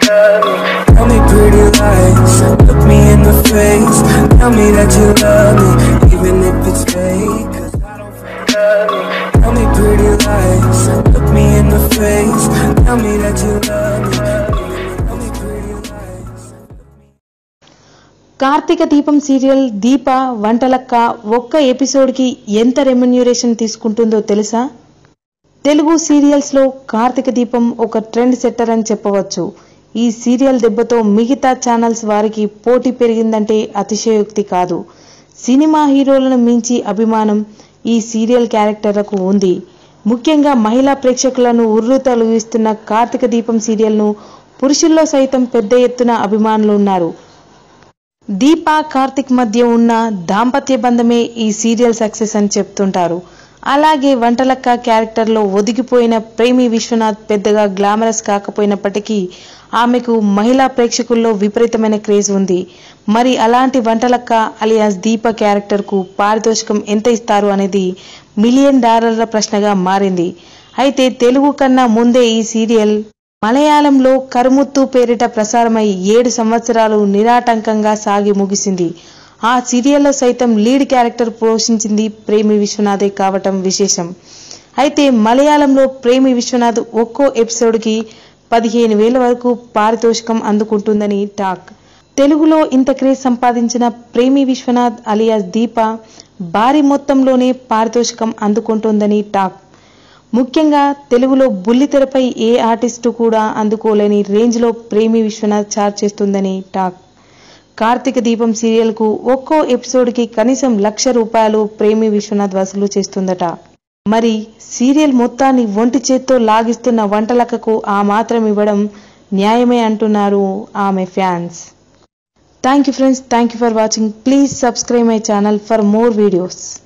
Tell me pretty lies, look me in the face. Tell me that you love me, even if it's fake. 'cause I don't fake love me. Tell me pretty lies, look me in the face. Tell me that you love me, even if tell me pretty lies. Karthika దీపం serial దీప వంటలక్క ఒక్క ఎపిసోడ్కి ఎంత రెమ్యున్యూరేషన్ తీసుకుంటుందో తెలుసా తెలుగు సీరియల్స్లో కార్తీక దీపం ఒక trend setter అని చెప్పవచ్చు ఈ సీరియల్ దెబ్బతో మిగతా ఛానల్స్ వారికి పోటీ పెరిగిందంటే అతిశయోక్తి కాదు సినిమా హీరోలను మించి అభిమానం ఈ సీరియల్ క్యారెక్టర్లకు ఉంది ముఖ్యంగా మహిళా ప్రేక్షకులను ఉర్రు తొలగిస్తున్న కార్తీక దీపం సీరియల్ను పురుషుల్లో సైతం పెద్ద ఎత్తున అభిమానులు ఉన్నారు దీప కార్తిక్ మధ్య ఉన్న దాంపత్య బంధమే ఈ సీరియల్ సక్సెస్ అని చెప్తుంటారు అలాగే వంటలక్క క్యారెక్టర్లో ఒదిగిపోయిన ప్రేమి విశ్వనాథ్ పెద్దగా గ్లామరస్ కాకపోయినప్పటికీ ఆమెకు మహిళా ప్రేక్షకుల్లో విపరీతమైన క్రేజ్ ఉంది మరి అలాంటి వంటలక్క అలియాస్ దీప క్యారెక్టర్కు పారితోషికం ఎంత ఇస్తారు అనేది మిలియన్ డాలర్ల ప్రశ్నగా మారింది అయితే తెలుగు కన్నా ముందే ఈ సీరియల్ మలయాళంలో కరుముత్తు పేరిట ప్రసారమై ఏడు సంవత్సరాలు నిరాటంకంగా సాగి ముగిసింది ఆ సీరియల్లో సైతం లీడ్ క్యారెక్టర్ పోషించింది ప్రేమి విశ్వనాథే కావటం విశేషం అయితే మలయాళంలో ప్రేమి విశ్వనాథ్ ఒక్కో ఎపిసోడ్కి పదిహేను వేల వరకు పారితోషికం అందుకుంటుందని టాక్ తెలుగులో ఇంత క్రేజ్ సంపాదించిన ప్రేమి విశ్వనాథ్ అలియాస్ దీప భారీ మొత్తంలోనే పారితోషికం అందుకుంటుందని టాక్ ముఖ్యంగా తెలుగులో బుల్లితెరపై ఏ ఆర్టిస్టు కూడా అందుకోలేని రేంజ్లో ప్రేమి విశ్వనాథ్ చార్జ్ చేస్తుందని టాక్ కార్తీక దీపం సీరియల్కు ఒక్కో ఎపిసోడ్కి కనీసం లక్ష రూపాయలు ప్రేమి విశ్వనాథ్ వసూలు చేస్తుందట మరి సీరియల్ మొత్తాన్ని ఒంటి చేత్తో లాగిస్తున్న వంటలకకు ఆ మాత్రం ఇవ్వడం న్యాయమే అంటున్నారు ఆమె fans thank you friends thank you for watching please subscribe my channel for more videos